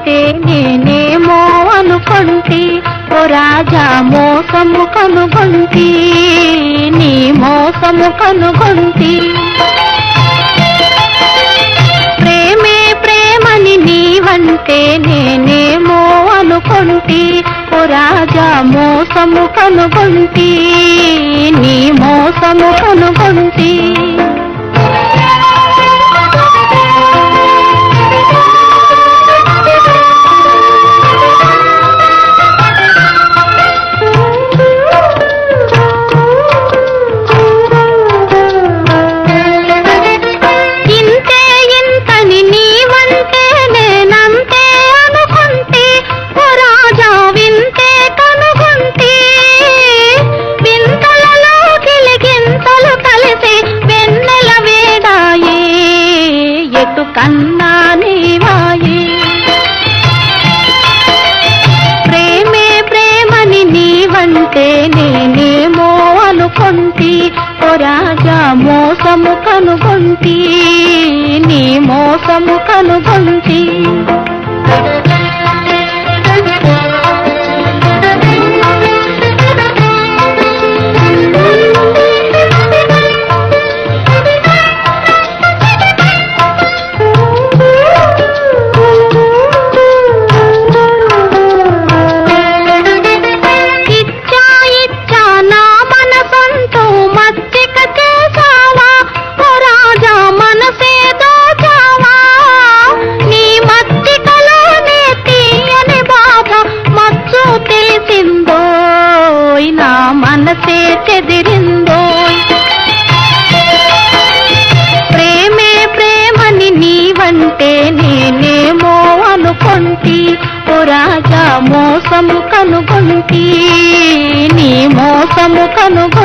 నీవంటే నేనేమో అనుకొంటి ఓ రాజా మోసము కనుగొంటి నీ మోసము కనుగొంటి ప్రేమే ప్రేమని నీవంటే నేనేమో అనుకొంటి ఓ రాజా మోసము కనుగొంటి నీ మోసము కనుగొంటి ఇంతే ఇంతని నీవంటే నేనంతే అనుకుంటే ఓ రాజా వింతే కనుగొంటే వింతలలో గిలిగింతలు కలిసి వెన్నెల వేడాయే ఎటు కన్నా నీవాయే ప్రేమే ప్రేమని నీవంటే నేనేమో అనుకొంటి ఓ రాజా మోసము కనుగొంటి నీ మోసము కనుగొంటి ఇచ్చా ఇచ్చా నా మనసంటూ మచ్చిక చేసావా ఓ రాజా మనసే దోచావా నీ మచ్చికలోనే తీయని బాధ మచ్చు తెలిసిందోయ్ నా మనసే చెదిరిందోయ్ ప్రేమే ప్రేమని నీవంటే నేనేమో అనుకొంటి ఓ రాజా మోసము కనుగొంటి నీ మోసము కనుగొంటి